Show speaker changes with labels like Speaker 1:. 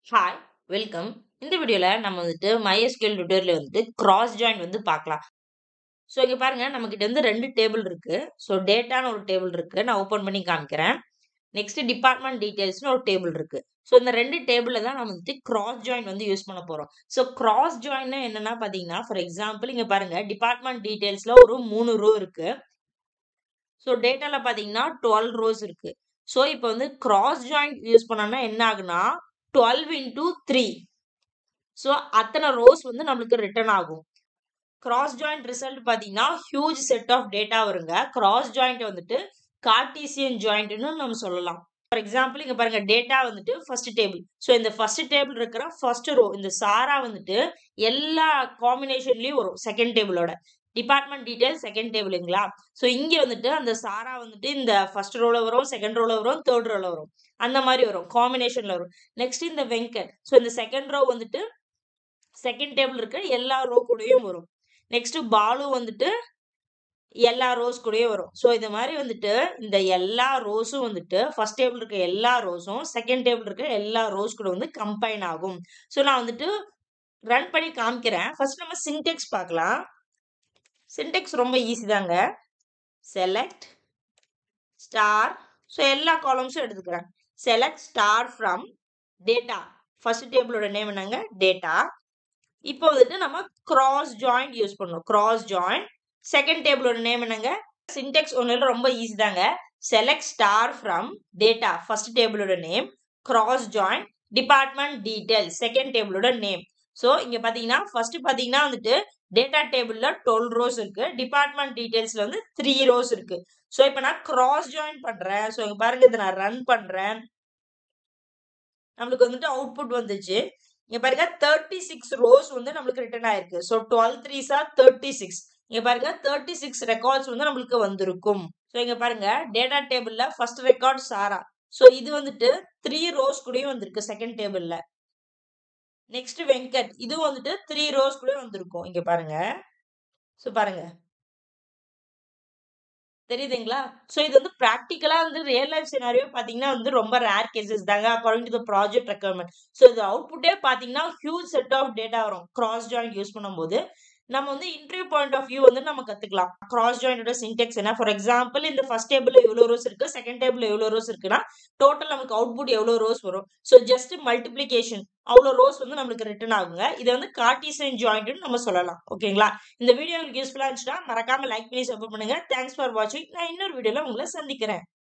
Speaker 1: Hi, welcome. இந்த வீடியோல நம்ம வந்துட்டு MySQL டுடோரியல்ல வந்துட்டு கிராஸ் ஜாயின் வந்து பார்க்கலாம். ஸோ இங்க பாருங்க நம்மகிட்ட வந்து 2 டேபிள் இருக்கு. ஸோ டேட்டான்னு ஒரு டேபிள் இருக்கு. நான் ஓப்பன் பண்ணி காமிக்கிறேன். நெக்ஸ்ட் டிபார்ட்மெண்ட் டீட்டெயில்ஸ்ன்னு ஒரு டேபிள் இருக்கு. ஸோ இந்த 2 டேபிள்ல தான் நம்ம வந்துட்டு கிராஸ் ஜாயின் வந்து யூஸ் பண்ண போறோம். ஸோ கிராஸ் ஜாயின்னா என்னன்னா பார்த்தீங்கன்னா, ஃபார் எக்ஸாம்பிள் இங்க பாருங்க டிபார்ட்மெண்ட் டீட்டெயில்ஸ்ல ஒரு 3 ரோ இருக்கு. ஸோ டேட்டால பார்த்தீங்கன்னா 12 ரோஸ் இருக்கு. ஸோ இப்போ வந்து கிராஸ் ஜாயின் யூஸ் பண்ணோம்னா என்ன ஆகும்னா 12 இன்டூ 3 ஸோ அத்தன ரோஸ் வந்து நம்மளுக்கு ரிட்டர்ன் ஆகும். கிராஸ் ஜாயின்ட் ரிசல்ட் பார்த்தீங்கன்னா, ஹியூஜ் செட் ஆஃப் டேட்டா வருங்க. கிராஸ் ஜாயின்ட் வந்துட்டு கார்ட்டீசியன் ஜாயின்ட்ன்னு நம்ம சொல்லலாம். ஃபார் எக்ஸாம்பிள் இங்க பாருங்க டேட்டா வந்துட்டு ஃபர்ஸ்ட் டேபிள். ஸோ இந்த ஃபர்ஸ்ட் டேபிள் இருக்கிற ஃபர்ஸ்ட் ரோ இந்த சாரா வந்துட்டு எல்லா காம்பினேஷன்லயும் வரும். செகண்ட் டேபிளோட. டிபார்ட்மெண்ட் டீட்டெயில் செகண்ட் டேபிளுங்களா? ஸோ இங்க வந்துட்டு அந்த சாரா வந்துட்டு இந்த ஃபர்ஸ்ட் ரோல வரும், செகண்ட் ரோல வரும், தேர்ட் ரோல வரும். அந்த மாரி வரும். காம்பினேஷன்ல வரும். நெக்ஸ்ட் இந்த வெங்கட். ஸோ இந்த செகண்ட் ரோ வந்துட்டு செகண்ட் டேபிள் இருக்க எல்லா ரோ கூடயும் வரும். நெக்ஸ்ட் பாலு வந்துட்டு எல்லா ரோஸ் கூடயும் வரும். ஸோ இது மாரி வந்துட்டு இந்த எல்லா ரோஸும் வந்துட்டு ஃபர்ஸ்ட் டேபிள் இருக்க எல்லா ரோஸும் செகண்ட் டேபிள் இருக்க எல்லா ரோஸ் கூட வந்து கம்பைன் ஆகும். ஸோ நான் வந்துட்டு ரன் பண்ணி காமிக்கிறேன். ஃபர்ஸ்ட் நம்ம சின்டாக்ஸ் பார்க்கலாம். சின்டாக்ஸ் ரொம்ப ஈஸி தாங்க. செலக்ட் ஸ்டார் ஸோ எல்லா காலம்ஸும் எடுத்துக்கிறேன். Select star from data. First டேபிளோட நேம் என்னங்க? டேட்டா. இப்போ வந்துட்டு நம்ம கிராஸ் ஜாயின் யூஸ் பண்ணணும். Cross join. செகண்ட் டேபிளோட நேம் என்னங்க? சின்டாக்ஸ் ஒண்ணும் இல்ல ரொம்ப ஈஸி தாங்க. Select star from data. First டேபிளோட name. Cross join department detail second டேபிளோட நேம். ஸோ இங்க பார்த்தீங்கன்னா, ஃபர்ஸ்ட் பார்த்தீங்கன்னா வந்துட்டு டேட்டா டேபிள்ல 12 ரோஸ் இருக்கு. டிபார்ட்மெண்ட் டீட்டெயில்ஸ்ல வந்து 3 ரோஸ் இருக்கு. ஸோ இப்போ நான் கிராஸ் ஜாயின் பண்றேன். ஸோ இங்க பாருங்க இத நான் ரன் பண்றேன். நம்மளுக்கு வந்துட்டு அவுட்புட் வந்துச்சு. இங்க பாருங்க 36 ரோஸ் வந்து நம்மளுக்கு ரிட்டர்ன் ஆயிருக்கு. So 12 3s are 36. இங்க பாருங்க 36 ரெக்கார்ட்ஸ் வந்து நம்மளுக்கு வந்திருக்கும். ஸோ இங்க பாருங்க டேட்டா டேபிள்ல ஃபர்ஸ்ட் ரெக்கார்ட் சாரா. ஸோ இது வந்துட்டு 3 ரோஸ் கூடயும் வந்திருக்கு செகண்ட் டேபிள்ல. நெக்ஸ்ட் வெங்கட். இதுவும் வந்துட்டு 3 ரோஸ் கூடயும் வந்திருக்கும். இங்க பாருங்க. ஸோ பாருங்க. தெரியுதுங்களா? ஸோ இது வந்து பிராக்டிகலா வந்து ரியல் லைஃப் சினாரியோ பார்த்தீங்கன்னா வந்து ரொம்ப ரேர் கேஸஸ் தாங்க according to the project requirement. So இது அவுட்புட்டே பார்த்தீங்கன்னா ஹியூஜ் செட் ஆஃப் டேட்டா வரும். கிராஸ் ஜாயின் யூஸ் பண்ணும்போது. நம்ம வந்து இன்டர்வியூ பாயிண்ட் ஆஃப் வியூ வந்து நம்ம கத்துக்கலாம். கிராஸ் ஜாயினோட சின்டாக்ஸ் என்ன? ஃபார் எக்ஸாம்பிள் இந்த ஃபர்ஸ்ட் டேபிள்ல எவ்வளோ ரோஸ் இருக்கு? செகண்ட் டேபிள்ல எவ்வளோ ரோஸ் இருக்குன்னா, டோட்டல் நமக்கு அவுட்புட் எவ்வளோ ரோஸ் வரும்? ஸோ ஜஸ்ட் மல்டிப்ளிகேஷன் அவ்வளோ ரோஸ் வந்து நம்மளுக்கு ரிட்டர்ன் ஆகுங்க. இத வந்து கார்ட்டீசியன் ஜாயின்ட்ன்னு நம்ம சொல்லலாம். ஓகேங்களா? இந்த வீடியோ உங்களுக்கு யூஸ்ஃபுல்லா இருந்துச்சுன்னா மறக்காம லைக் பண்ணி சப்போர்ட் பண்ணுங்க. தேங்க்ஸ் ஃபார் வாட்சிங். நான் இன்னொரு வீடியோல உங்கள சந்திக்கிறேன்.